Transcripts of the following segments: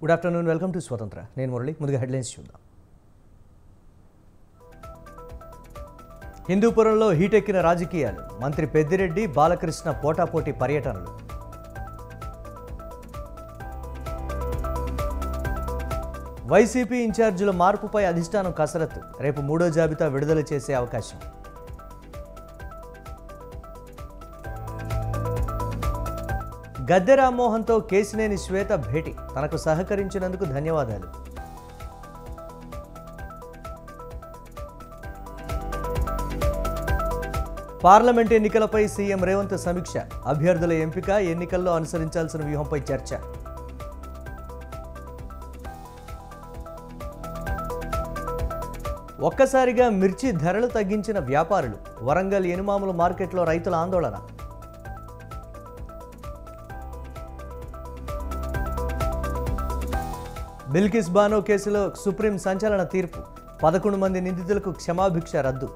Good afternoon welcome to స్వతంత్ర నేను మురళి ముందుగా హెడ్లైన్స్ చూద్దాం హిందూపురంలో హీటెక్కిన రాజకీయాలు మంత్రి పెద్దిరెడ్డి బాలకృష్ణ పోటాపోటీ పర్యటనలు వైసీపీ ఇన్ఛార్జీల మార్పుపై అధిష్టానం కసరత్తు రేపు మూడో జాబితా విడుదల చేసే అవకాశం గద్దె రామ్మోహన్తో కేసినేని శ్వేత భేటీ తనకు సహకరించినందుకు ధన్యవాదాలు పార్లమెంట్ ఎన్నికలపై సీఎం రేవంత్ సమీక్ష అభ్యర్థుల ఎంపిక ఎన్నికల్లో అనుసరించాల్సిన వ్యూహంపై చర్చ ఒక్కసారిగా మిర్చి ధరలు తగ్గించిన వ్యాపారులు వరంగల్ ఎనుమాముల మార్కెట్లో రైతుల ఆందోళన బిల్కిస్ బానో కేసులో సుప్రీం సంచలన తీర్పు పదకొండు మంది నిందితులకు క్షమాభిక్ష రద్దు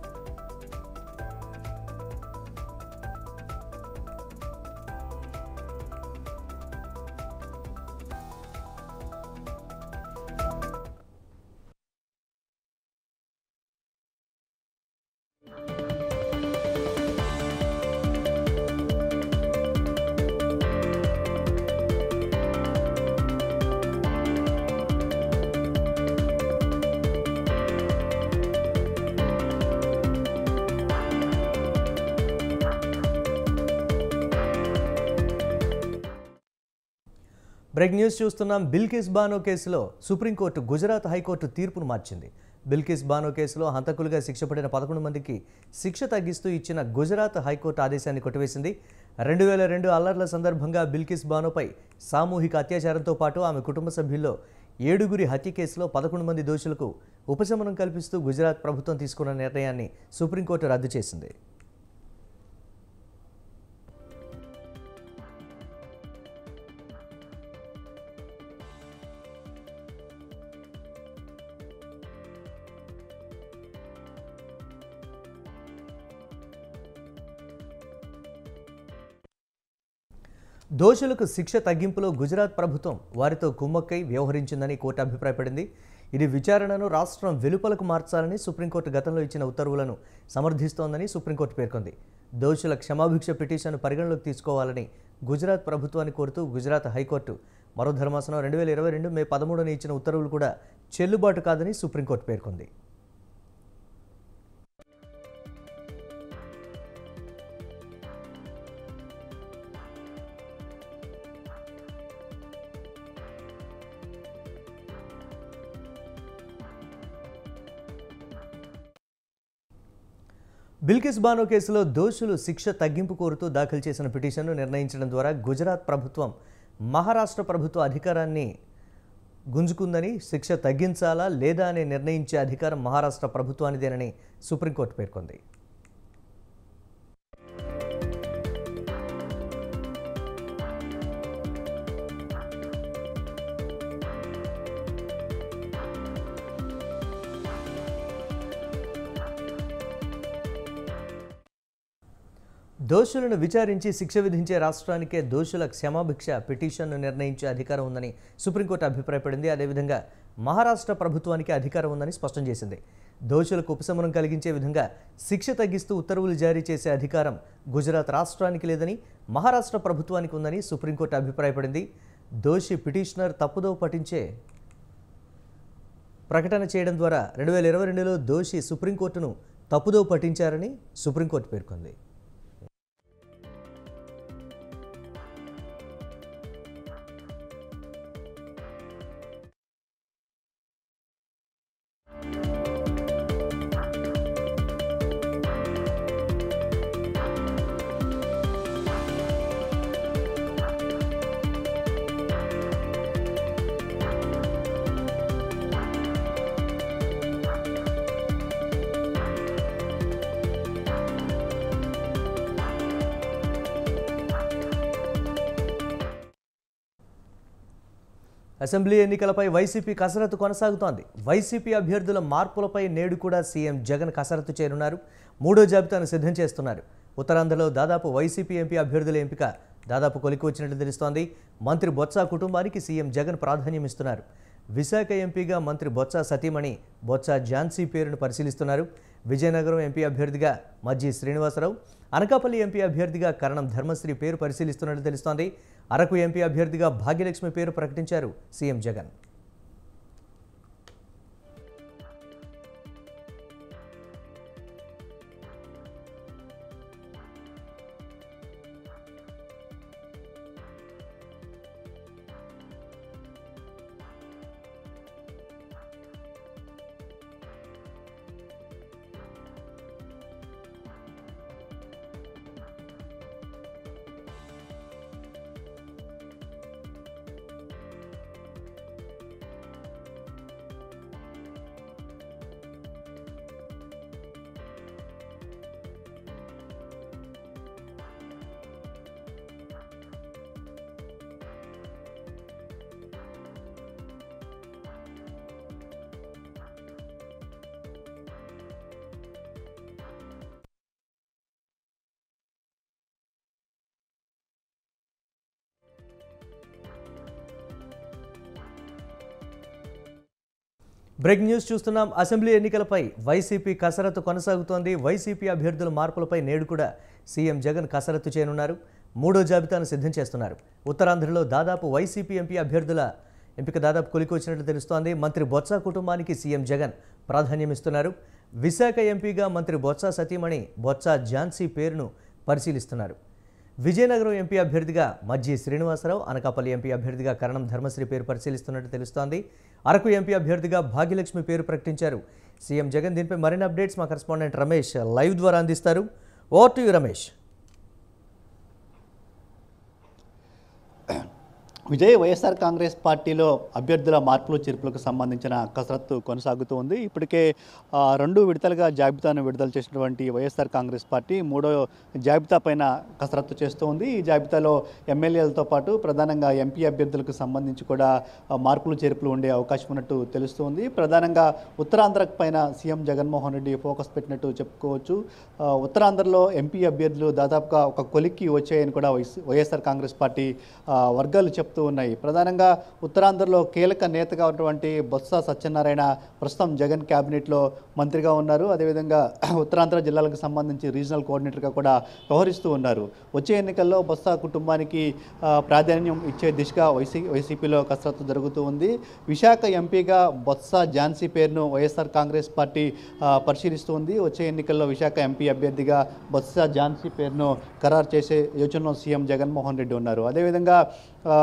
బ్రేక్ న్యూస్ చూస్తున్నాం బిల్కిస్ బానో కేసులో సుప్రీంకోర్టు గుజరాత్ హైకోర్టు తీర్పును మార్చింది బిల్కిస్ బానో కేసులో హంతకులుగా శిక్ష పడిన పదకొండు మందికి శిక్ష తగ్గిస్తూ ఇచ్చిన గుజరాత్ హైకోర్టు ఆదేశాన్ని కొట్టివేసింది రెండు వేల రెండు అల్లర్ల సందర్భంగా బిల్కిస్ బానోపై సామూహిక అత్యాచారంతో పాటు ఆమె కుటుంబ సభ్యుల్లో ఏడుగురి హత్య కేసులో పదకొండు మంది దోషులకు ఉపశమనం కల్పిస్తూ గుజరాత్ ప్రభుత్వం తీసుకున్న నిర్ణయాన్ని సుప్రీంకోర్టు రద్దు చేసింది దోషులకు శిక్ష తగ్గింపులో గుజరాత్ ప్రభుత్వం వారితో కుమ్మక్కై వ్యవహరించిందని కోర్టు అభిప్రాయపడింది ఇది విచారణను రాష్ట్రం వెలుపలకు మార్చాలని సుప్రీంకోర్టు గతంలో ఇచ్చిన ఉత్తర్వులను సమర్థిస్తోందని సుప్రీంకోర్టు పేర్కొంది దోషుల క్షమాభిక్ష పిటిషన్ను పరిగణలోకి తీసుకోవాలని గుజరాత్ ప్రభుత్వాన్ని కోరుతూ గుజరాత్ హైకోర్టు మరో ధర్మాసనం రెండు వేల ఇరవై రెండు మే పదమూడున ఇచ్చిన ఉత్తర్వులు కూడా చెల్లుబాటు కాదని సుప్రీంకోర్టు పేర్కొంది బిల్కిస్ బానో కేసులో దోషులు శిక్ష తగ్గింపు కోరుతూ దాఖలు చేసిన పిటిషన్ను నిర్ణయించడం ద్వారా గుజరాత్ ప్రభుత్వం మహారాష్ట్ర ప్రభుత్వ అధికారాన్ని గుంజుకుందని శిక్ష తగ్గించాలా లేదా అని నిర్ణయించే అధికారం మహారాష్ట్ర ప్రభుత్వానిదేనని సుప్రీంకోర్టు పేర్కొంది దోషులను విచారించి శిక్ష విధించే రాష్ట్రానికే దోషుల క్షమాభిక్ష పిటిషన్ను నిర్ణయించే అధికారం ఉందని సుప్రీంకోర్టు అభిప్రాయపడింది అదేవిధంగా మహారాష్ట్ర ప్రభుత్వానికి అధికారం ఉందని స్పష్టం చేసింది దోషులకు ఉపశమనం కలిగించే విధంగా శిక్ష తగ్గిస్తూ ఉత్తర్వులు జారీ చేసే అధికారం గుజరాత్ రాష్ట్రానికి లేదని మహారాష్ట్ర ప్రభుత్వానికి ఉందని సుప్రీంకోర్టు అభిప్రాయపడింది దోషి పిటిషనర్ తప్పుదో పట్టించే ప్రకటన చేయడం ద్వారా రెండు వేల ఇరవై రెండులో దోషి సుప్రీంకోర్టును తప్పుదో పట్టించారని సుప్రీంకోర్టు పేర్కొంది అసెంబ్లీ ఎన్నికలపై వైసీపీ కసరత్తు కొనసాగుతోంది వైసీపీ అభ్యర్థుల మార్పులపై నేడు కూడా సీఎం జగన్ కసరత్తు చేరున్నారు మూడో జాబితాను సిద్ధం చేస్తున్నారు ఉత్తరాంధ్రలో దాదాపు వైసీపీ ఎంపీ అభ్యర్థుల ఎంపిక దాదాపు కొలికి వచ్చినట్లు తెలుస్తోంది మంత్రి బొత్స కుటుంబానికి సీఎం జగన్ ప్రాధాన్యం ఇస్తున్నారు విశాఖ ఎంపీగా మంత్రి బొత్స సతీమణి బొత్స ఝాన్సీ పేరును పరిశీలిస్తున్నారు విజయనగరం ఎంపీ అభ్యర్థిగా మజ్జి శ్రీనివాసరావు అనకాపల్లి ఎంపీ అభ్యర్థిగా కరణం ధర్మశ్రీ పేరు పరిశీలిస్తున్నట్లు తెలుస్తోంది అరకు ఎంపీ అభ్యర్థిగా భాగ్యలక్ష్మి పేరు ప్రకటించారు సీఎం జగన్ బ్రేక్ న్యూస్ చూస్తున్నాం అసెంబ్లీ ఎన్నికలపై వైసీపీ కసరత్తు కొనసాగుతోంది వైసీపీ అభ్యర్థుల మార్పులపై నేడు కూడా సీఎం జగన్ కసరత్తు చేయనున్నారు మూడో జాబితాను సిద్ధం చేస్తున్నారు ఉత్తరాంధ్రలో దాదాపు వైసీపీ ఎంపీ అభ్యర్థుల ఎంపిక దాదాపు కొలికి వచ్చినట్లు తెలుస్తోంది మంత్రి బొత్స కుటుంబానికి సీఎం జగన్ ప్రాధాన్యం ఇస్తున్నారు విశాఖ ఎంపీగా మంత్రి బొత్స సతీమణి బొత్స ఝాన్సీ పేరును పరిశీలిస్తున్నారు విజయనగరం ఎంపీ అభ్యర్థిగా మజ్జి శ్రీనివాసరావు అనకాపల్లి ఎంపీ అభ్యర్థిగా కరణం ధర్మశ్రీ పేరు పరిశీలిస్తున్నట్టు తెలుస్తోంది అరకు ఎంపీ అభ్యర్థిగా భాగ్యలక్ష్మి పేరు ప్రకటించారు సీఎం జగన్ దీనిపై మరిన్ని అప్డేట్స్ మా కరెస్పాండెంట్ రమేష్ లైవ్ ద్వారా అందిస్తారు over to you Ramesh Vijay YSR Congress పార్టీలో అభ్యర్థుల మార్పులు చేర్పులకు సంబంధించిన కసరత్తు కొనసాగుతూ ఉంది ఇప్పటికే ఆ, రెండు విడతలుగా జాబితాను విడుదల చేసినటువంటి వైఎస్ఆర్ కాంగ్రెస్ పార్టీ మూడో జాబితా పైన కసరత్తు చేస్తూ ఉంది ఈ జాబితాలో ఎమ్మెల్యేలతో పాటు ప్రధానంగా ఎంపీ అభ్యర్థులకు సంబంధించి కూడా ఆ, మార్పులు చేర్పులు ఉండే అవకాశం ఉన్నట్టు తెలుస్తోంది ప్రధానంగా ఉత్తరాంధ్ర పైన సీఎం జగన్మోహన్ రెడ్డి ఫోకస్ పెట్టినట్టు చెప్పుకోవచ్చు ఆ, ఉత్తరాంధ్రలో ఎంపీ అభ్యర్థులు దాదాపుగా ఒక కొలిక్కి వచ్చాయని కూడా వైఎస్- వైఎస్ఆర్ కాంగ్రెస్ పార్టీ ఆ, వర్గాలు చెప్తూ ఉన్నాయి ప్రధానంగా ఉత్తరాంధ్రలో కీలక నేతగా ఉన్నటువంటి బొత్స సత్యనారాయణ ప్రస్తుతం జగన్ క్యాబినెట్లో మంత్రిగా ఉన్నారు అదేవిధంగా ఉత్తరాంధ్ర జిల్లాలకు సంబంధించి రీజనల్ కోఆర్డినేటర్గా కూడా వ్యవహరిస్తూ ఉన్నారు వచ్చే ఎన్నికల్లో బొత్స కుటుంబానికి ఆ, ప్రాధాన్యం ఇచ్చే దిశగా వైసీ వైసీపీలో కసరత్తు జరుగుతూ ఉంది విశాఖ ఎంపీగా బొత్స ఝాన్సీ పేరును వైఎస్ఆర్ కాంగ్రెస్ పార్టీ ఆ, పరిశీలిస్తూ ఉంది వచ్చే ఎన్నికల్లో విశాఖ ఎంపీ అభ్యర్థిగా బొత్స ఝాన్సీ పేరును ఖరారు చేసే యోచనలో సీఎం జగన్మోహన్ రెడ్డి ఉన్నారు అదేవిధంగా ఆ,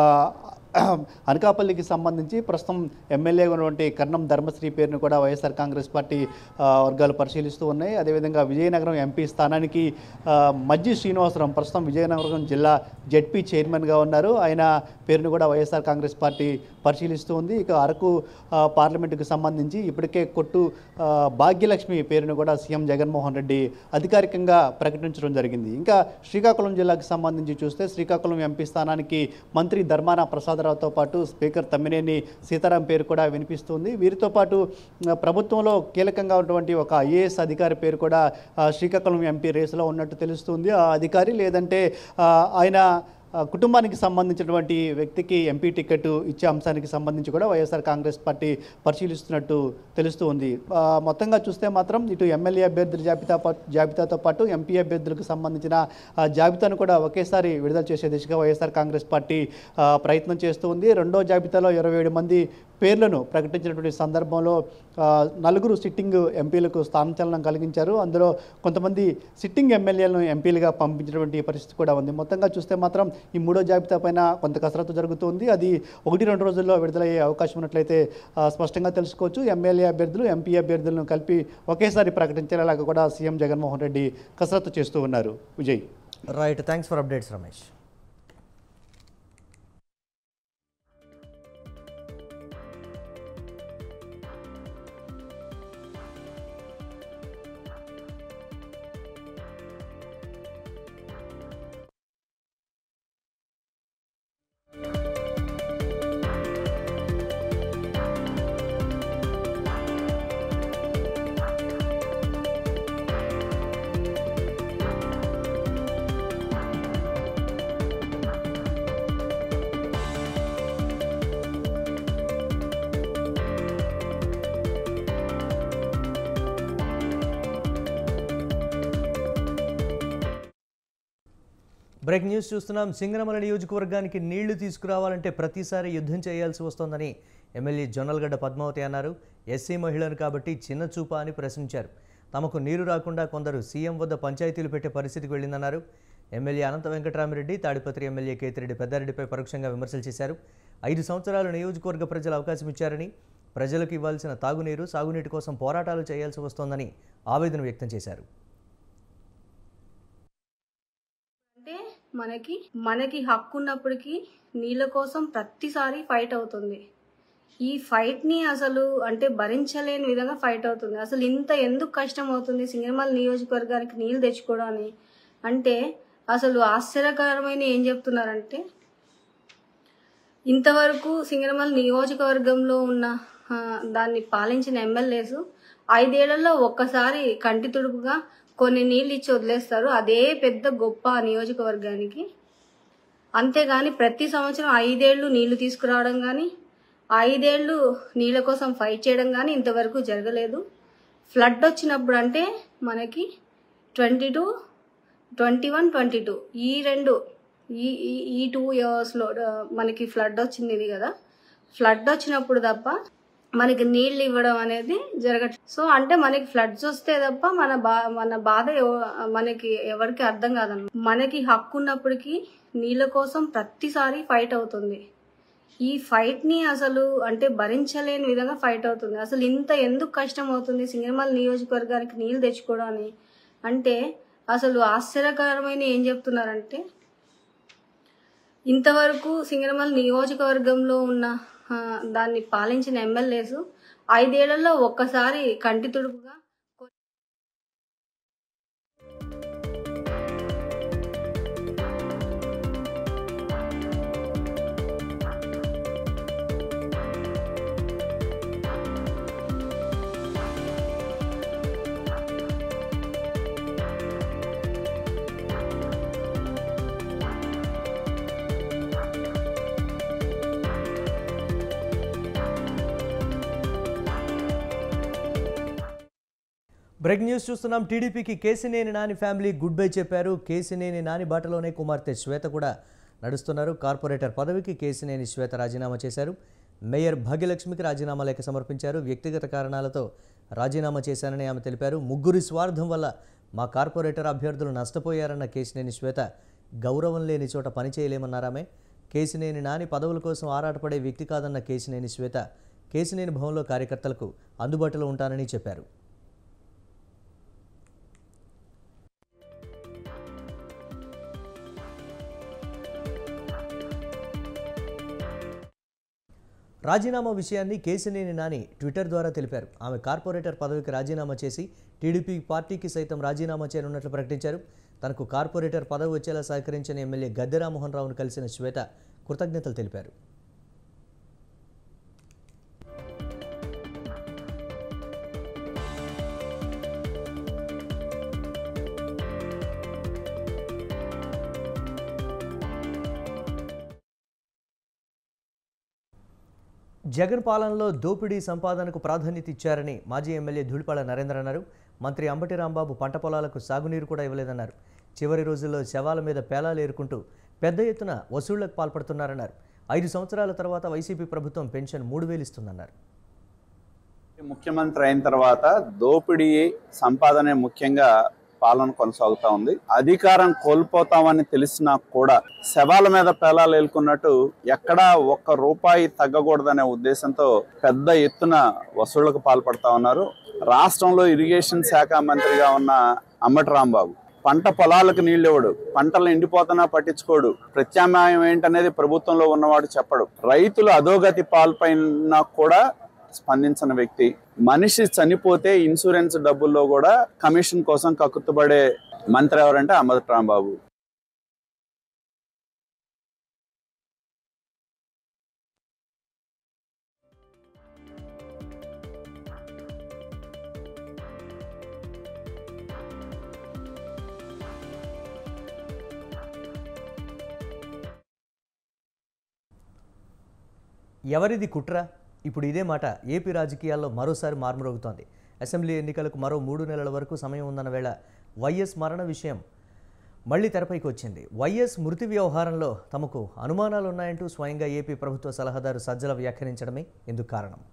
అనకాపల్లికి సంబంధించి ప్రస్తుతం ఎమ్మెల్యేగా ఉన్నటువంటి కర్ణం ధర్మశ్రీ పేరును కూడా వైఎస్ఆర్ కాంగ్రెస్ పార్టీ ఆ, వర్గాలు పరిశీలిస్తూ ఉన్నాయి అదేవిధంగా విజయనగరం ఎంపీ స్థానానికి ఆ, మజ్జి శ్రీనివాసరావు ప్రస్తుతం విజయనగరం జిల్లా జెడ్పీ చైర్మన్గా ఉన్నారు ఆయన పేరును కూడా వైఎస్ఆర్ కాంగ్రెస్ పార్టీ పరిశీలిస్తూ ఉంది ఇక అరకు ఆ, పార్లమెంటుకు సంబంధించి ఇప్పటికే కొట్టు ఆ, భాగ్యలక్ష్మి పేరును కూడా సీఎం జగన్మోహన్ రెడ్డి అధికారికంగా ప్రకటించడం జరిగింది ఇంకా శ్రీకాకుళం జిల్లాకు సంబంధించి చూస్తే శ్రీకాకుళం ఎంపీ స్థానానికి మంత్రి ధర్మాన ప్రసాదరావుతో పాటు స్పీకర్ తమ్మినేని సీతారాం పేరు కూడా వినిపిస్తుంది వీరితో పాటు ఆ, ప్రభుత్వంలో కీలకంగా ఉన్నటువంటి ఒక ఐఏఎస్ అధికారి పేరు కూడా ఆ, శ్రీకాకుళం ఎంపీ రేసులో ఉన్నట్టు తెలుస్తుంది ఆ అధికారి లేదంటే ఆ, ఆయన ఆ, కుటుంబానికి సంబంధించినటువంటి వ్యక్తికి ఎంపీ టికెట్ ఇచ్చే అంశానికి సంబంధించి కూడా వైఎస్ఆర్ కాంగ్రెస్ పార్టీ పరిశీలిస్తున్నట్టు తెలుస్తూ ఉంది ఆ, మొత్తంగా చూస్తే మాత్రం ఇటు ఎమ్మెల్యే అభ్యర్థుల జాబితా పా- జాబితాతో పాటు ఎంపీ అభ్యర్థులకు సంబంధించిన ఆ, జాబితాను కూడా ఒకేసారి విడుదల చేసే దిశగా వైఎస్ఆర్ కాంగ్రెస్ పార్టీ ఆ, ప్రయత్నం చేస్తూ ఉంది రెండో జాబితాలో ఇరవై ఏడు మంది పేర్లను ప్రకటించినటువంటి సందర్భంలో ఆ, నలుగురు సిట్టింగ్ ఎంపీలకు స్థానచలనం కలిగించారు అందులో కొంతమంది సిట్టింగ్ ఎమ్మెల్యేలను ఎంపీలుగా పంపించినటువంటి పరిస్థితి కూడా ఉంది మొత్తంగా చూస్తే మాత్రం ఈ మూడో జాబితా పైన కొంత కసరత్తు జరుగుతుంది అది ఒకటి రెండు రోజుల్లో విడుదలయ్యే అవకాశం ఉన్నట్లయితే ఆ, స్పష్టంగా తెలుసుకోవచ్చు ఎమ్మెల్యే అభ్యర్థులు ఎంపీ అభ్యర్థులను కలిపి ఒకేసారి ప్రకటించేలాగా కూడా సీఎం జగన్మోహన్ రెడ్డి కసరత్తు చేస్తూ ఉన్నారు Vijay right thanks for updates Ramesh break news చూస్తున్నాం సింగనమల నియోజకవర్గానికి నీళ్లు తీసుకురావాలంటే ప్రతిసారి యుద్ధం చేయాల్సి వస్తోందని ఎమ్మెల్యే జొన్నలగడ్డ పద్మావతి అన్నారు ఎస్సీ మహిళను కాబట్టి చిన్న చూపా అని ప్రశ్నించారు తమకు నీరు రాకుండా కొందరు సీఎం వద్ద పంచాయతీలు పెట్టే పరిస్థితికి వెళ్ళిందన్నారు ఎమ్మెల్యే అనంత వెంకటరామిరెడ్డి తాడిపత్రి ఎమ్మెల్యే కేతిరెడ్డి పెద్దారెడ్డిపై పరోక్షంగా విమర్శలు చేశారు ఐదు సంవత్సరాలు నియోజకవర్గ ప్రజలు అవకాశం ఇచ్చారని ప్రజలకు ఇవ్వాల్సిన తాగునీరు సాగునీటి కోసం పోరాటాలు చేయాల్సి వస్తోందని ఆవేదన వ్యక్తం చేశారు అంటే మనకి మనకి హక్కు ఉన్నప్పటికీ నీళ్ళ కోసం ప్రతిసారి ఫైట్ అవుతుంది ఈ ఫైట్ ని అసలు అంటే భరించలేని విధంగా ఫైట్ అవుతుంది అసలు ఇంత ఎందుకు కష్టం అవుతుంది సింగనమల నియోజకవర్గానికి నీళ్ళు తెచ్చుకోవడానికి అంటే అసలు ఆశ్చర్యకరమైన ఏం చెప్తున్నారంటే ఇంతవరకు సింగనమల నియోజకవర్గంలో ఉన్న ఆ, దాన్ని పాలించిన ఎమ్మెల్యేస్ ఐదేళ్లలో ఒక్కసారి కంటి తుడుపుగా కొన్ని నీళ్ళు ఇచ్చి వదిలేస్తారు అదే పెద్ద గొప్ప ఆ నియోజకవర్గానికి అంతేగాని ప్రతి సంవత్సరం ఐదేళ్లు నీళ్లు తీసుకురావడం కానీ ఐదేళ్లు నీళ్ళ కోసం ఫైట్ చేయడం కానీ ఇంతవరకు జరగలేదు ఫ్లడ్ వచ్చినప్పుడు అంటే మనకి twenty two twenty one twenty two ఈ రెండు ఈ ఈ- ఈ టూ ఇయర్స్లో మనకి ఫ్లడ్ వచ్చింది ఇది కదా ఫ్లడ్ వచ్చినప్పుడు తప్ప మనకి నీళ్ళు ఇవ్వడం అనేది జరగట్ సో అంటే మనకి ఫ్లడ్స్ వస్తే తప్ప మన బా మన బాధ ఎవ- మనకి ఎవరికి అర్థం కాదన్నమాట మనకి హక్కు ఉన్నప్పటికీ నీళ్ళ కోసం ప్రతిసారి ఫైట్ అవుతుంది ఈ ఫైట్ ని అసలు అంటే భరించలేని విధంగా ఫైట్ అవుతుంది అసలు ఇంత ఎందుకు కష్టం అవుతుంది సింగనమల నియోజకవర్గానికి నీళ్ళు తెచ్చుకోవడానికి అంటే అసలు ఆశ్చర్యకరమైన ఏం చెప్తున్నారంటే ఇంతవరకు సింగనమల నియోజకవర్గంలో ఉన్న ఆ, దాన్ని పాలించిన ఎమ్మెల్యేస్ ఐదేళ్లలో ఒక్కసారి కంటి తుడుపుగా బ్రేక్ న్యూస్ చూస్తున్నాం టీడీపీకి Kesineni Nani family goodbye చెప్పారు కేసినేని నాని బాటలోనే కుమార్తె శ్వేత కూడా నడుస్తున్నారు కార్పొరేటర్ పదవికి కేసినేని శ్వేత రాజీనామా చేశారు మేయర్ భాగ్యలక్ష్మికి రాజీనామా లేఖ సమర్పించారు వ్యక్తిగత కారణాలతో రాజీనామా చేశానని ఆమె తెలిపారు ముగ్గురి స్వార్థం వల్ల మా కార్పొరేటర్ అభ్యర్థులు నష్టపోయారన్న కేసినేని శ్వేత గౌరవం లేని చోట పని చేయలేమన్నారామె కేసినేని నాని పదవుల కోసం ఆరాటపడే వ్యక్తి కాదన్న కేసినేని శ్వేత కేసినేని భవన్లో కార్యకర్తలకు అందుబాటులో ఉంటానని చెప్పారు రాజీనామా విషయాన్ని కేసినేని నాని ట్విట్టర్ ద్వారా తెలిపారు ఆమె కార్పొరేటర్ పదవికి రాజీనామా చేసి టీడీపీ పార్టీకి సైతం రాజీనామా చేయనున్నట్లు ప్రకటించారు తనకు కార్పొరేటర్ పదవి వచ్చేలా సహకరించిన ఎమ్మెల్యే గద్దె రామ్మోహన్ రావును కలిసిన శ్వేత కృతజ్ఞతలు తెలిపారు జగన్ పాలనలో దోపిడీ సంపాదనకు ప్రాధాన్యత ఇచ్చారని మాజీ ఎమ్మెల్యే ధూళిపాళ నరేంద్ర అన్నారు మంత్రి అంబటి రాంబాబు పంట పొలాలకు సాగునీరు కూడా ఇవ్వలేదన్నారు చివరి రోజుల్లో శవాల మీద పేలాలు ఏరుకుంటూ పెద్ద ఎత్తున వసూళ్లకు పాల్పడుతున్నారన్నారు ఐదు సంవత్సరాల తర్వాత వైసీపీ ప్రభుత్వం పెన్షన్ మూడు వేలు ఇస్తుందన్నారు ముఖ్యమంత్రి అయిన తర్వాత దోపిడీ సంపాదనే ముఖ్యంగా పాలన కొనసాగుతా ఉంది అధికారం కోల్పోతామని తెలిసినా కూడా శవాల మీద పేలాలు ఏలుకున్నట్టు ఎక్కడా ఒక్క రూపాయి తగ్గకూడదనే ఉద్దేశంతో పెద్ద ఎత్తున వసూళ్లకు పాల్పడతా ఉన్నారు రాష్ట్రంలో ఇరిగేషన్ శాఖ మంత్రిగా ఉన్న అమ్మటి రాంబాబు పంట పొలాలకు నీళ్ళు ఇవ్వడు పంటలు ఎండిపోతున్నా పట్టించుకోడు ప్రత్యామ్నాయం ఏంటనేది ప్రభుత్వంలో ఉన్నవాడు చెప్పడు రైతులు అధోగతి పాల్పైన కూడా స్పందించిన వ్యక్తి మనిషి చనిపోతే ఇన్సూరెన్స్ డబ్బుల్లో కూడా కమిషన్ కోసం కక్కుతుబడే మంత్రి ఎవరంటే అమ్మద్ రాంబాబు ఎవరిది కుట్ర ఇప్పుడు ఇదే మాట ఏపీ రాజకీయాల్లో మరోసారి మార్మరోగుతోంది అసెంబ్లీ ఎన్నికలకు మరో మూడు నెలల వరకు సమయం ఉందన్న వేళ వైఎస్ మరణ విషయం మళ్లీ తెరపైకి వచ్చింది వైఎస్ మృతి వ్యవహారంలో తమకు అనుమానాలు ఉన్నాయంటూ స్వయంగా ఏపీ ప్రభుత్వ సలహాదారు సజ్జల వ్యాఖ్యానించడమే ఇందుకు కారణం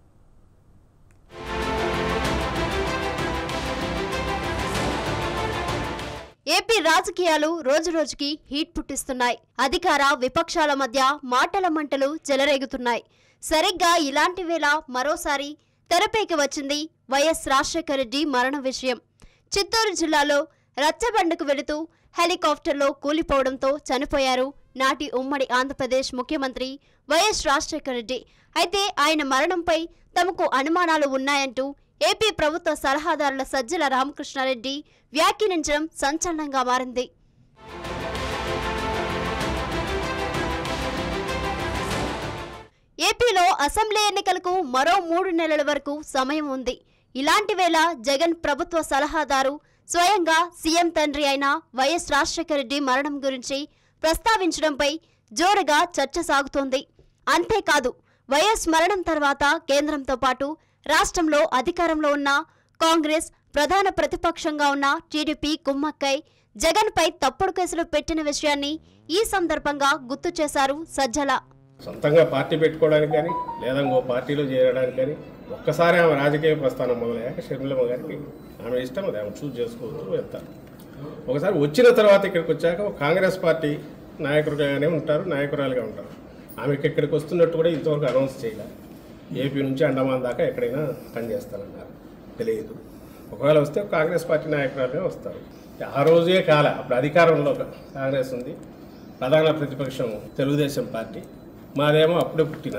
ఏపీ రాజకీయాలు రోజురోజుకి హీట్ పుట్టిస్తున్నాయి అధికార విపక్షాల మధ్య మాటల మంటలు చెలరేగుతున్నాయి సరిగ్గా ఇలాంటి వేళ మరోసారి తెరపైకి వచ్చింది వైఎస్ రాజశేఖర రెడ్డి మరణ విషయం చిత్తూరు జిల్లాలో రచ్చబండకు వెళుతూ హెలికాప్టర్లో కూలిపోవడంతో చనిపోయారు నాటి ఉమ్మడి ఆంధ్రప్రదేశ్ ముఖ్యమంత్రి వైఎస్ రాజశేఖర రెడ్డి అయితే ఆయన మరణంపై తమకు అనుమానాలు ఉన్నాయంటూ ఏపీ ప్రభుత్వ సలహాదారుల సజ్జల రామకృష్ణారెడ్డి వ్యాఖ్యానించడం సంచలనంగా మారింది ఏపీలో అసెంబ్లీ ఎన్నికలకు మరో మూడు నెలల వరకు సమయం ఉంది ఇలాంటి వేళ జగన్ ప్రభుత్వ సలహాదారు స్వయంగా సీఎం తండ్రి అయిన వైఎస్ రాజశేఖర రెడ్డి మరణం గురించి ప్రస్తావించడంపై జోరుగా చర్చ సాగుతోంది అంతేకాదు వైఎస్ మరణం తర్వాత కేంద్రంతో పాటు రాష్ట్రంలో అధికారంలో ఉన్న కాంగ్రెస్ ప్రధాన ప్రతిపక్షంగా ఉన్న టీడీపీ కుమ్మక్కై జగన్పై తప్పుడు కేసులు పెట్టిన విషయాన్ని ఈ సందర్భంగా గుర్తు చేశారు సజ్జల సొంతంగా పార్టీ పెట్టుకోవడానికి కానీ లేదా ఇంకో పార్టీలో చేరడానికి కానీ ఒక్కసారి ఆమె రాజకీయ ప్రస్థానం మొదలయ్యాక షర్మిలమ్మ గారికి ఆమె ఇష్టం అది ఆమె చూస్ చేసుకోవచ్చు వెళ్తారు ఒకసారి వచ్చిన తర్వాత ఇక్కడికి వచ్చాక ఒక కాంగ్రెస్ పార్టీ నాయకుడిగానే ఉంటారు నాయకురాలుగా ఉంటారు ఆమెకి ఇక్కడికి వస్తున్నట్టు కూడా ఇంతవరకు అనౌన్స్ చేయలేదు ఏపీ నుంచి అండమాన్ దాకా ఎక్కడైనా పనిచేస్తానన్నారు తెలియదు ఒకవేళ వస్తే కాంగ్రెస్ పార్టీ నాయకురాలుగా వస్తారు ఆ రోజే కాల అప్పుడు అధికారంలో కాంగ్రెస్ ఉంది ప్రధాన ప్రతిపక్షం తెలుగుదేశం పార్టీ మాదేమో అప్పుడే పుట్టిన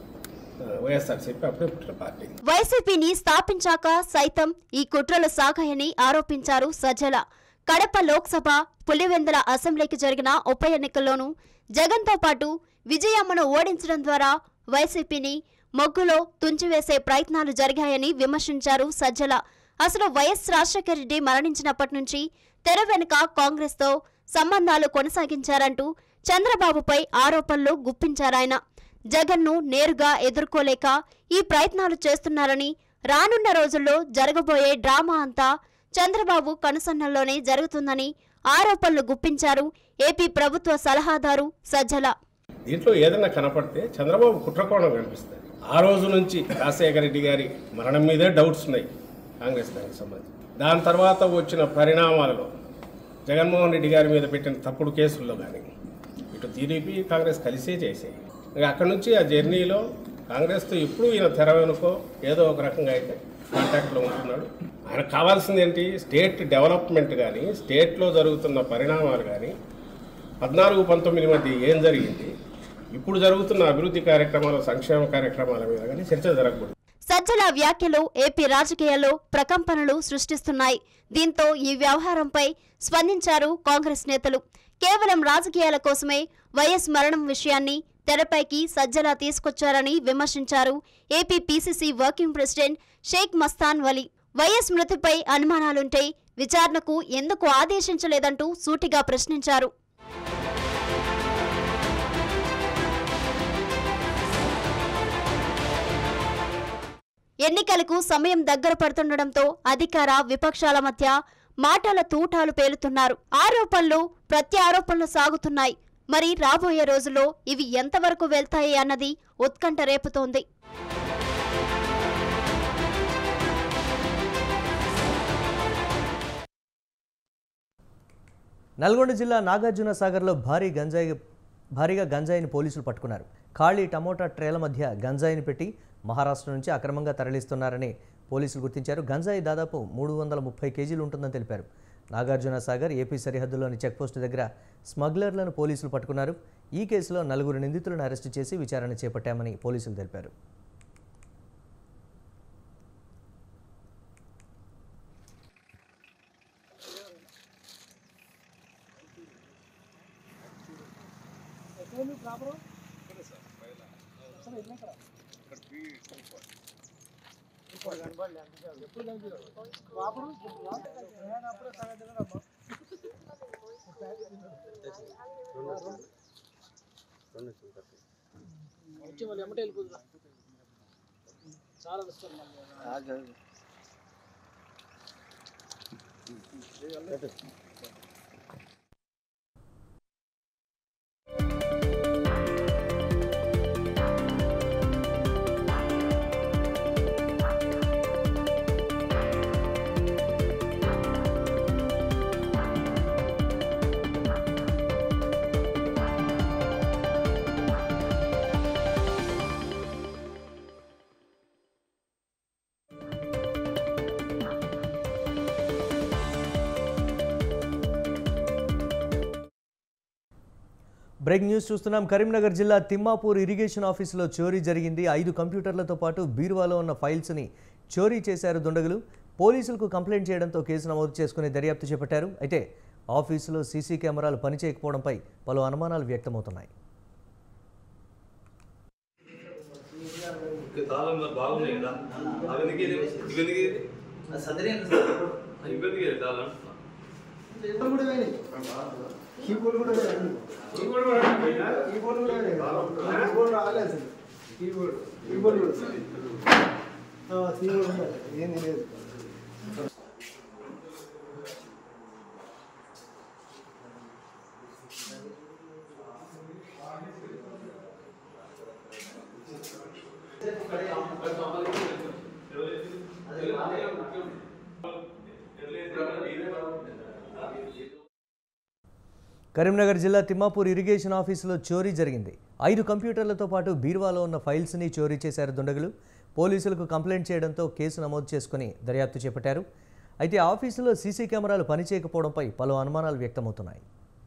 ఆ, వైఎస్ఆర్సీపీ అప్పుడే పుట్టిన పార్టీ వైసీపీని స్థాపించాక సైతం ఈ కుట్రలు సాగాయని ఆరోపించారు సజ్జల కడప లోక్సభ పులివెందుల అసెంబ్లీకి జరిగిన ఉప ఎన్నికల్లోనూ జగన్తో పాటు విజయమ్మను ఓడించడం ద్వారా వైసీపీని మొగ్గులో తుంచివేసే ప్రయత్నాలు జరిగాయని విమర్శించారు సజ్జల అసలు వైఎస్ రాజశేఖర రెడ్డి మరణించినప్పటి నుంచి తెర వెనుక కాంగ్రెస్తో సంబంధాలు కొనసాగించారంటూ చంద్రబాబుపై ఆరోపణలు గుప్పించారాయన జగన్ను నేరుగా ఎదుర్కోలేక ఈ ప్రయత్నాలు చేస్తున్నారని రానున్న రోజుల్లో జరగబోయే డ్రామా అంతా చంద్రబాబు కనుసన్నల్లోనే జరుగుతుందని ఆరోపణలు గుప్పించారు ఏపీ ప్రభుత్వ సలహాదారు సజ్జల దీంట్లో ఏదైనా కనపడితే చంద్రబాబు కుట్రకోణం కనిపిస్తుంది ఆ రోజు నుంచి రాజశేఖర రెడ్డి గారి మరణం మీదే డౌట్స్ ఉన్నాయి కాంగ్రెస్ దానికి సంబంధించి దాని తర్వాత వచ్చిన పరిణామాలలో జగన్మోహన్ రెడ్డి గారి మీద పెట్టిన తప్పుడు కేసుల్లో కానీ ఇటు టీడీపీ కాంగ్రెస్ కలిసే చేసాయి ఇంకా అక్కడి నుంచి ఆ జర్నీలో కాంగ్రెస్తో ఎప్పుడు ఈయన తెర వెనుకో ఏదో ఒక రకంగా అయితే కాంటాక్ట్లో ఉంటున్నాడు ఆయనకు కావాల్సింది ఏంటి స్టేట్ డెవలప్మెంట్ కానీ స్టేట్లో జరుగుతున్న పరిణామాలు కానీ పద్నాలుగు పంతొమ్మిది మధ్య ఏం జరిగింది ఇప్పుడు జరుగుతున్న అభివృద్ధి కార్యక్రమాలు సంక్షేమ కార్యక్రమాల మీద కానీ చర్చ జరగకూడదు సజ్జల వ్యాఖ్యలు ఏపీ రాజకీయాల్లో ప్రకంపనలు సృష్టిస్తున్నాయి దీంతో ఈ వ్యవహారంపై స్పందించారు కాంగ్రెస్ నేతలు కేవలం రాజకీయాల కోసమే వైఎస్ మరణం విషయాన్ని తెరపైకి సజ్జల తీసుకొచ్చారని విమర్శించారు AP PCC working president Sheikh Mastan Vali YS మృతిపై అనుమానాలుంటే విచారణకు ఎందుకు ఆదేశించలేదంటూ సూటిగా ప్రశ్నించారు ఎన్నికలకు సమయం దగ్గర పడుతుండటంతో అధికార విపక్షాల మధ్య మాటల తూటాలు పేలుతున్నారు ఆరోపణలు ప్రత్యారోపణలు సాగుతున్నాయి మరి రాబోయే రోజుల్లో ఇవి ఎంతవరకు వెళ్తాయి అన్నది ఉత్కంఠ రేపుతోంది నల్గొండ జిల్లా నాగార్జున సాగర్లో భారీ గంజాయి భారీగా గంజాయిని పోలీసులు పట్టుకున్నారు ఖాళీ టమోటా ట్రేల మధ్య గంజాయిని పెట్టి మహారాష్ట్ర నుంచి అక్రమంగా తరలిస్తున్నారని పోలీసులు గుర్తించారు గంజాయి దాదాపు మూడు వందల ముప్పై కేజీలు ఉంటుందని తెలిపారు నాగార్జున సాగర్ ఏపీ సరిహద్దులోని చెక్పోస్టు దగ్గర స్మగ్లర్లను పోలీసులు పట్టుకున్నారు ఈ కేసులో నలుగురు నిందితులను అరెస్టు చేసి విచారణ చేపట్టామని పోలీసులు తెలిపారు బ్రేక్ న్యూస్ చూస్తున్నాం కరీంనగర్ జిల్లా తిమ్మాపూర్ ఇరిగేషన్ ఆఫీసులో చోరీ జరిగింది ఐదు కంప్యూటర్లతో పాటు బీరువాలో ఉన్న ఫైల్స్ని చోరీ చేశారు దుండగులు పోలీసులకు కంప్లైంట్ చేయడంతో కేసు నమోదు చేసుకుని దర్యాప్తు చేపట్టారు అయితే ఆఫీసులో సీసీ కెమెరాలు పనిచేయకపోవడంపై పలు అనుమానాలు వ్యక్తమవుతున్నాయి తాళం బాగున్నాయి కదా అవి ఎందుకు ఇది? ఇవి ఎందుకు ఇది? ఇవి ఎందుకు ఇది తాళం కరీంనగర్ జిల్లా తిమ్మాపూర్ ఇరిగేషన్ ఆఫీసులో చోరీ జరిగింది ఐదు కంప్యూటర్లతో పాటు బీరువాలో ఉన్న ఫైల్స్ని చోరీ చేశారు దుండగులు పోలీసులకు కంప్లైంట్ చేయడంతో కేసు నమోదు చేసుకుని దర్యాప్తు చేపట్టారు అయితే ఆఫీసులో సీసీ కెమెరాలు పనిచేయకపోవడంపై పలు అనుమానాలు వ్యక్తమవుతున్నాయి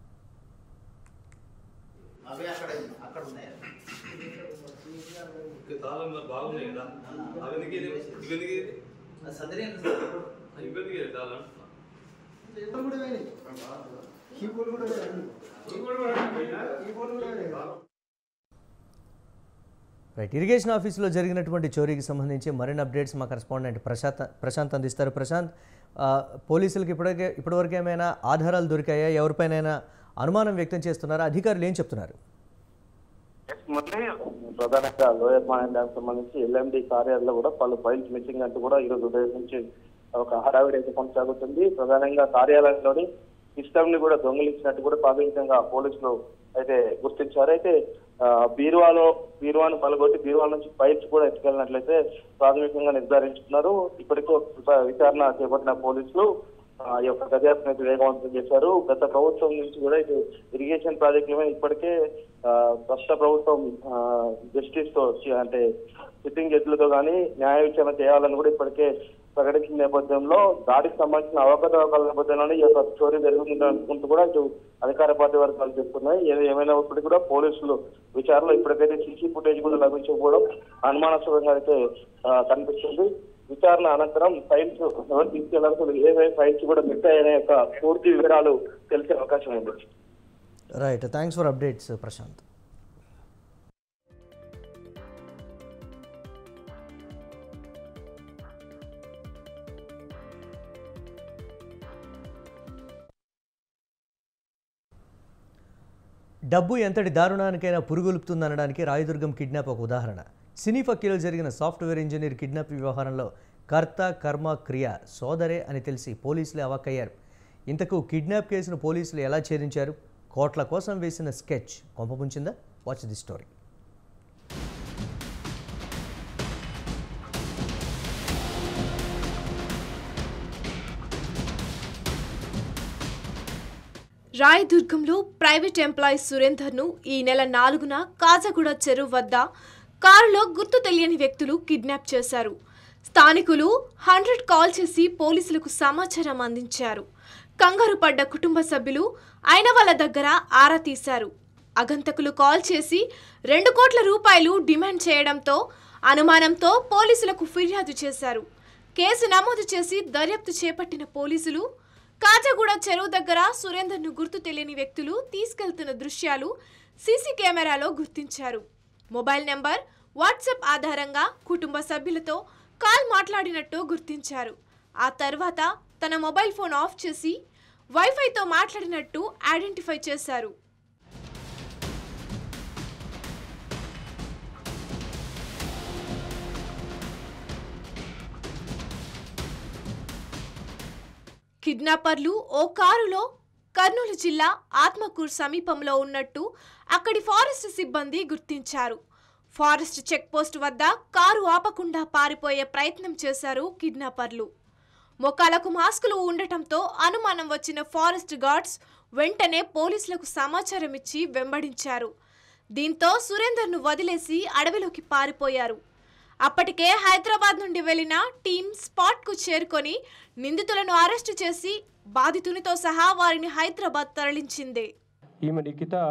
తాళం బాగున్నాయి కదా అవి ఎందుకు ఇది? ఇవి ఎందుకు ఇది? ఇవి ఎందుకు ఇది తాళం రైట్ ఇరిగేషన్ ఆఫీసులో జరిగినటువంటి చోరీకి సంబంధించి మరిన్ని అప్డేట్స్ మా కరెస్పాండెంట్ ప్రశాంత్ ప్రశాంత్ అందిస్తారు ప్రశాంత్ ఆ, పోలీసులకు ఇప్పటికే ఇప్పటివరకు ఏమైనా ఆధారాలు దొరికాయా ఎవరిపైనైనా అనుమానం వ్యక్తం చేస్తున్నారా అధికారులు ఏం చెప్తున్నారు మురళి ప్రధానంగా లోయర్ మాన్ డ్యామ్ సంబంధించి ఎల్ఎండి కార్యాలయంలో కూడా పలు ఫైల్స్ మిస్సింగ్ అంటూ కూడా ఈ రోజు ఉదయం నుంచి ఒక హడావిడి అయితే కొనసాగుతుంది ప్రధానంగా కార్యాలయంలోని సిస్టమ్ ని కూడా దొంగిలించినట్టు కూడా ప్రాథమికంగా పోలీసులు అయితే గుర్తించారు అయితే ఆ, బీరువాలో బీరువాను పలగొట్టి బీరువా నుంచి ఫైల్స్ కూడా ఎత్తుకెళ్ళినట్లయితే ప్రాథమికంగా నిర్ధారించుకున్నారు ఇప్పటికో విచా- విచారణ చేపట్టిన పోలీసులు ఆ ఈ యొక్క దర్యాప్తును అయితే వేగవంతం చేశారు గత ప్రభుత్వం నుంచి కూడా ఇది ఇరిగేషన్ ప్రాజెక్టుల మీద ఇప్పటికే ఆ, ప్రస్తుత ప్రభుత్వం జస్టిస్ తో చి- అంటే సిట్టింగ్ జడ్జిలతో కానీ న్యాయ విచారణ చేయాలని కూడా ఇప్పటికే ప్రకటించిన నేపథ్యంలో దాడికి సంబంధించిన అవకతవకల నేపథ్యంలోనే ఈ యొక్క చోరీ జరిగింది అనుకుంటూ కూడా ఇటు అధికార పార్టీ వర్గాలు చెప్తున్నాయి ఏది ఏమైనప్పటికీ కూడా పోలీసులు విచారణలో ఇప్పటికైతే సీసీ ఫుటేజ్ కూడా లభించకపోవడం అనుమానాస్పదంగా అయితే ఆ, కనిపిస్తుంది విచారణ అనంతరం ఫైల్స్ ఎవరు తీసుకెళ్లాల్సిన ఏ ఫైల్స్ కూడా మిస్ అయ్యనే యొక్క పూర్తి వివరాలు తెలిసే అవకాశం ఉంది right thanks for updates Prashant డబ్బు ఎంతటి దారుణానికైనా పురుగులుపుతుందనడానికి రాయదుర్గం కిడ్నాప్ ఒక ఉదాహరణ సినీ ఫక్కీలో జరిగిన సాఫ్ట్వేర్ ఇంజనీర్ కిడ్నాప్ వ్యవహారంలో కర్త కర్మ క్రియ సోదరే అని తెలిసి పోలీసులే అవాక్కయ్యారు ఇంతకు కిడ్నాప్ కేసును పోలీసులు ఎలా ఛేదించారు కోట్ల కోసం వేసిన స్కెచ్ కొంపముంచిందా వాచ్ ది స్టోరీ రాయదుర్గంలో ప్రైవేట్ ఎంప్లాయీ సురేందర్ను ఈ నెల నాలుగున కాజాగూడ చెరువు వద్ద కారులో గుర్తు తెలియని వ్యక్తులు కిడ్నాప్ చేశారు స్థానికులు హండ్రెడ్ కాల్ చేసి పోలీసులకు సమాచారం అందించారు కంగారు పడ్డ కుటుంబ సభ్యులు అయిన వాళ్ళ దగ్గర ఆరా తీశారు అగంతకులు కాల్ చేసి రెండు కోట్ల రూపాయలు డిమాండ్ చేయడంతో అనుమానంతో పోలీసులకు ఫిర్యాదు చేశారు కేసు నమోదు చేసి దర్యాప్తు చేపట్టిన పోలీసులు కాజాగూడ చెరువు దగ్గర సురేందర్ను గుర్తు తెలియని వ్యక్తులు తీసుకెళ్తున్న దృశ్యాలు సీసీ కెమెరాలో గుర్తించారు మొబైల్ నెంబర్ వాట్సాప్ ఆధారంగా కుటుంబ సభ్యులతో కాల్ మాట్లాడినట్టు గుర్తించారు ఆ తర్వాత తన మొబైల్ ఫోన్ ఆఫ్ చేసి వైఫైతో మాట్లాడినట్టు ఐడెంటిఫై చేశారు కిడ్నాపర్లు ఓ కారులో కర్నూలు జిల్లా ఆత్మకూర్ సమీపంలో ఉన్నట్టు అక్కడి ఫారెస్ట్ సిబ్బంది గుర్తించారు ఫారెస్ట్ చెక్ పోస్ట్ వద్ద కారు ఆపకుండా పారిపోయే ప్రయత్నం చేశారు కిడ్నాపర్లు మొఖాలకు మాస్కులు ఉండటంతో అనుమానం వచ్చిన ఫారెస్ట్ గార్డ్స్ వెంటనే పోలీసులకు సమాచారం ఇచ్చి వెంబడించారు దీంతో సురేందర్ను వదిలేసి అడవిలోకి పారిపోయారు అప్పటికే హైదరాబాద్ నుండి వెళ్లిన టీం స్పాట్కు చేరుకొని నిందితులను అరెస్టు చేసి బాధితునితో సహా వారిని హైదరాబాద్ తరలించింది ఈమె నిఖిత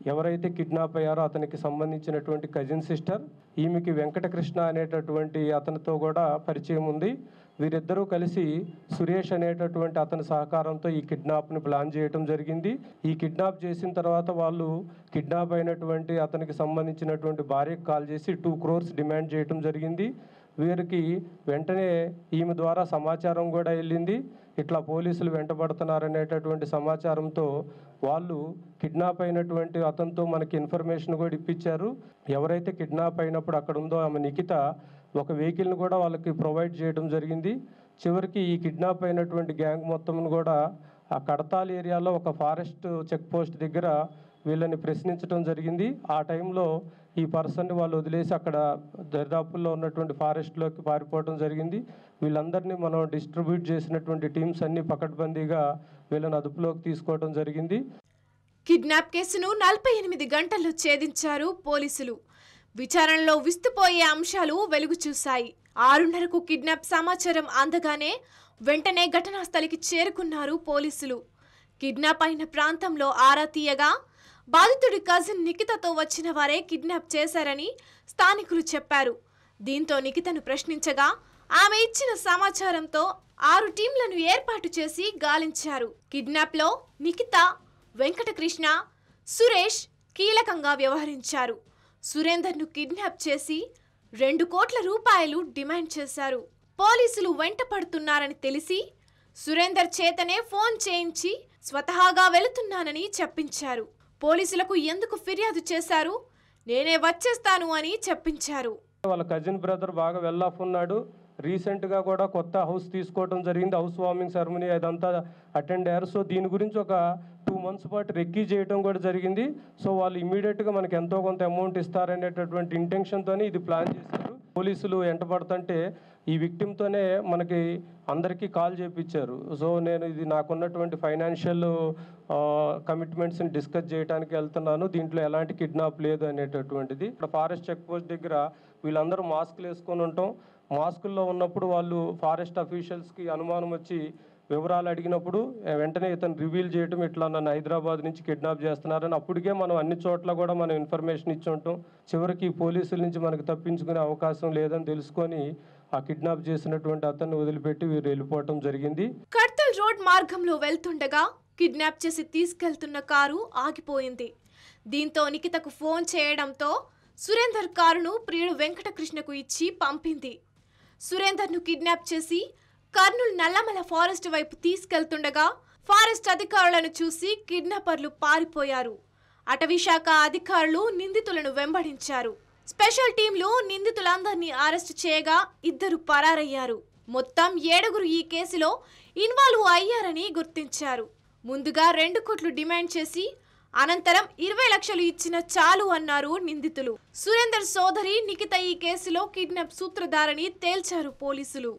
ఎవరైతే కిడ్నాప్ అయ్యారో అతనికి సంబంధించినటువంటి కజిన్ సిస్టర్ ఈమెకి వెంకటకృష్ణ అనేటటువంటి అతనితో కూడా పరిచయం ఉంది వీరిద్దరూ కలిసి సురేష్ అనేటటువంటి అతని సహకారంతో ఈ కిడ్నాప్ని ప్లాన్ చేయటం జరిగింది ఈ కిడ్నాప్ చేసిన తర్వాత వాళ్ళు కిడ్నాప్ అయినటువంటి అతనికి సంబంధించినటువంటి భార్యకు కాల్ చేసి టూ క్రోర్స్ డిమాండ్ చేయటం జరిగింది వీరికి వెంటనే ఈమె ద్వారా సమాచారం కూడా వెళ్ళింది ఇట్లా పోలీసులు వెంటబడుతున్నారనేటటువంటి సమాచారంతో వాళ్ళు కిడ్నాప్ అయినటువంటి అతనితో మనకి ఇన్ఫర్మేషన్ కూడా ఇప్పించారు ఎవరైతే కిడ్నాప్ అయినప్పుడు అక్కడ ఉందో ఆమె నిఖిత ఒక వెహికల్ని కూడా వాళ్ళకి ప్రొవైడ్ చేయడం జరిగింది చివరికి ఈ కిడ్నాప్ అయినటువంటి గ్యాంగ్ మొత్తం కూడా ఆ కడతాల్ ఏరియాలో ఒక ఫారెస్ట్ చెక్ పోస్ట్ దగ్గర వీళ్ళని ప్రశ్నించడం జరిగింది ఆ టైంలో ఈ పర్సన్ని వాళ్ళు వదిలేసి అక్కడ దరిదాపుల్లో ఉన్నటువంటి ఫారెస్ట్లోకి పారిపోవడం జరిగింది వీళ్ళందరినీ మనం డిస్ట్రిబ్యూట్ చేసినటువంటి టీమ్స్ అన్ని పకడ్బందీగా వీళ్ళని అదుపులోకి తీసుకోవడం జరిగింది కిడ్నాప్ కేసును నలభై ఎనిమిది గంటల్లో ఛేదించారు పోలీసులు విచారణలో విస్తుపోయే అంశాలు వెలుగు చూశాయి ఆరున్నరకు కిడ్నాప్ సమాచారం అందగానే వెంటనే ఘటనా స్థలికి చేరుకున్నారు పోలీసులు కిడ్నాప్ అయిన ప్రాంతంలో ఆరా తీయగా బాధితుడి కజిన్ నిఖితతో వచ్చిన వారే కిడ్నాప్ చేశారని స్థానికులు చెప్పారు దీంతో నిఖితను ప్రశ్నించగా ఆమె ఇచ్చిన సమాచారంతో ఆరు టీంలను ఏర్పాటు చేసి గాలించారు కిడ్నాప్లో నిఖిత వెంకటకృష్ణ సురేష్ కీలకంగా వ్యవహరించారు సురేందర్ను కిడ్నాప్ చేసి రెండు కోట్ల రూపాయలు డిమాండ్ చేశారు పోలీసులు వెంట పడుతున్నారని తెలిసి సురేందర్ చేతనే ఫోన్ చేయించి స్వతహాగా వెళుతున్నానని చెప్పించారు పోలీసులకు ఎందుకు ఫిర్యాదు చేశారు నేనే వచ్చేస్తాను అని చెప్పించారు వాళ్ళ కజిన్ బ్రదర్ బాగా వెల్ ఆఫ్ ఉన్నాడు రీసెంట్గా కూడా కొత్త హౌస్ తీసుకోవడం జరిగింది హౌస్ వార్మింగ్ సెరమనీ అదంతా అటెండ్ అయ్యారు సో దీని గురించి ఒక టూ మంత్స్ పాటు రెక్కీ చేయడం కూడా జరిగింది సో వాళ్ళు ఇమీడియట్గా మనకి ఎంతో కొంత అమౌంట్ ఇస్తారనేటటువంటి ఇంటెన్షన్తోనే ఇది ప్లాన్ చేశారు పోలీసులు ఎంటపడుతుంటే ఈ విక్టిమ్తోనే మనకి అందరికీ కాల్ చేయించారు సో నేను ఇది నాకున్నటువంటి ఫైనాన్షియల్ కమిట్మెంట్స్ని డిస్కస్ చేయడానికి వెళ్తున్నాను దీంట్లో ఎలాంటి కిడ్నాప్ లేదు అనేటటువంటిది ఇక్కడ ఫారెస్ట్ చెక్ పోస్ట్ దగ్గర వీళ్ళందరూ మాస్కులు వేసుకొని ఉంటాం మాస్కుల్లో ఉన్నప్పుడు వాళ్ళు ఫారెస్ట్ అఫీషియల్స్కి అనుమానం వచ్చి వివరాలు అడిగినప్పుడు ఏ, వెంటనే ఇతను రివీల్ చేయటం ఇట్లా నన్ను హైదరాబాద్ నుంచి కిడ్నాప్ చేస్తున్నారని అప్పటికే మనం అన్ని చోట్ల కూడా మనం ఇన్ఫర్మేషన్ ఇచ్చి ఉంటాం చివరికి ఈ పోలీసుల నుంచి మనకు తప్పించుకునే అవకాశం లేదని తెలుసుకొని ఆ కిడ్నాప్ చేసినటువంటి అతన్ని వదిలిపెట్టి వీరు వెళ్ళిపోవటం జరిగింది కడ్తల్ రోడ్ మార్గంలో వెళ్తుండగా కిడ్నాప్ చేసి తీసుకెళ్తున్న కారు ఆగిపోయింది దీంతో నిఖితకు ఫోన్ చేయడంతో సురేందర్ కారును ప్రియుడు వెంకటకృష్ణకు ఇచ్చి పంపింది సురేందర్ను కిడ్నాప్ చేసి కర్నూలు నల్లమల ఫారెస్ట్ వైపు తీసుకెళ్తుండగా ఫారెస్ట్ అధికారులను చూసి కిడ్నాపర్లు పారిపోయారు అటవీ శాఖ అధికారులు నిందితులను వెంబడించారు స్పెషల్ టీంలు నిందితులందరినీ అరెస్టు చేయగా ఇద్దరు పరారయ్యారు మొత్తం ఏడుగురు ఈ కేసులో ఇన్వాల్వ్ అయ్యారని గుర్తించారు ముందుగా రెండు కోట్లు డిమాండ్ చేసి అనంతరం ఇరవై లక్షలు ఇచ్చిన చాలు అన్నారు నిందితులు సురేందర్ సోదరి నిఖిత ఈ కేసులో కిడ్నాప్ సూత్రధారని తేల్చారు పోలీసులు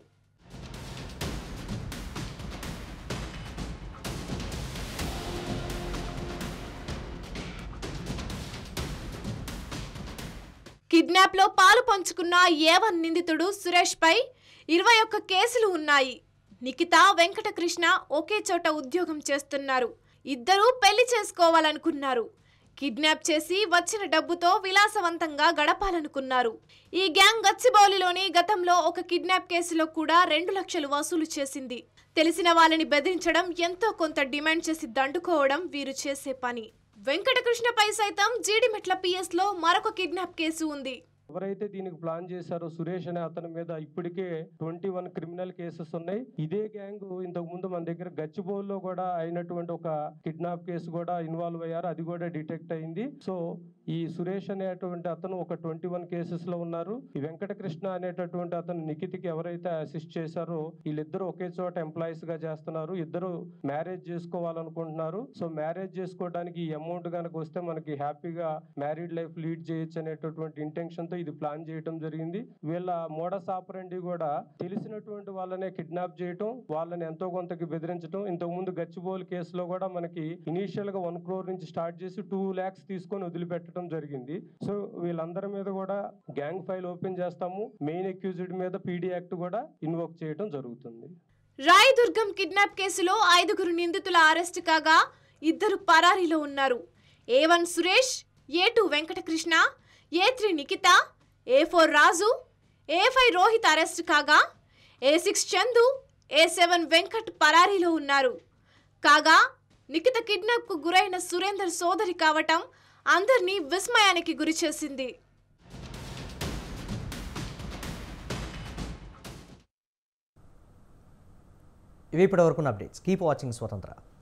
కిడ్నాప్ లో పాలు పంచుకున్న ఏవన్ నిందితుడు సురేష్ పై ఇరవై ఒక్క కేసులు ఉన్నాయి నిఖిత వెంకటకృష్ణ ఒకే చోట ఉద్యోగం చేస్తున్నారు ఇద్దరూ పెళ్లి చేసుకోవాలనుకున్నారు కిడ్నాప్ చేసి వచ్చిన డబ్బుతో విలాసవంతంగా గడపాలనుకున్నారు ఈ గ్యాంగ్ గచ్చిబౌలిలోని గతంలో ఒక కిడ్నాప్ కేసులో కూడా రెండు లక్షలు వసూలు చేసింది తెలిసిన వాళ్ళని బెదిరించడం ఎంతో కొంత డిమాండ్ చేసి దండుకోవడం వీరు చేసే పని వెంకటకృష్ణపై సైతం జీడిమెట్ల పిఎస్ లో మరొక కిడ్నాప్ కేసు ఉంది ఎవరైతే దీనికి ప్లాన్ చేశారో సురేష్ అనే అతని మీద ఇప్పటికే ట్వంటీ వన్ క్రిమినల్ కేసెస్ ఉన్నాయి ఇదే గ్యాంగ్ ఇంతకు ముందు మన దగ్గర గచ్చిబౌల్లో కూడా అయినటువంటి ఒక కిడ్నాప్ కేసు కూడా ఇన్వాల్వ్ అయ్యారు అది కూడా డిటెక్ట్ అయింది సో ఈ సురేష్ అనేటువంటి అతను ఒక ట్వంటీ వన్ కేసెస్ లో ఉన్నారు ఈ వెంకటకృష్ణ అనేటటువంటి అతను నిఖితికి ఎవరైతే అసిస్ట్ చేశారో వీళ్ళిద్దరూ ఒకే చోట ఎంప్లాయీస్ గా చేస్తున్నారు ఇద్దరు మ్యారేజ్ చేసుకోవాలనుకుంటున్నారు సో మ్యారేజ్ చేసుకోవడానికి ఈ అమౌంట్ కనుక వస్తే మనకి హ్యాపీగా మ్యారీడ్ లైఫ్ లీడ్ చేయొచ్చు అనేటటువంటి ఇంటెన్షన్ తో ఇది ప్లాన్ చేయడం జరిగింది వీళ్ళ మోడస్ ఆపరండి కూడా తెలిసినటువంటి వాళ్ళనే కిడ్నాప్ చేయటం వాళ్ళని ఎంతో కొంతకి బెదిరించడం ఇంతకు ముందు గచ్చిబౌలి కేసులో కూడా మనకి ఇనీషియల్ గా వన్ క్రోర్ నుంచి స్టార్ట్ చేసి టూ ల్యాక్స్ తీసుకొని వదిలిపెట్టడం జరిగింది సో వీళ్ళందరి మీద కూడా గ్యాంగ్ ఫైల్ ఓపెన్ చేస్తాము మెయిన్ అక్యూజ్డ్ మీద పీడీ యాక్ట్ కూడా ఇన్వోక్ చేయడం జరుగుతుంది రాయదుర్గం కిడ్నాప్ కేసులో ఐదుగురు నిందితుల అరెస్ట్ కాగా ఇద్దరు పరారీలో ఉన్నారు A one Suresh A two Venkatakrishna A three Nikhita A four Raju A five Rohit arrest కాగా A six Chandu A seven Venkat పరారీలో ఉన్నారు కాగా నిఖిత కిడ్నాప్కు గురైన సురేందర్ సోదరి కావటం అందరినీ విస్మయానికి గురిచేసింది ఇవి ఇప్పటివరకు అప్డేట్స్ కీప్ వాచింగ్ స్వతంత్ర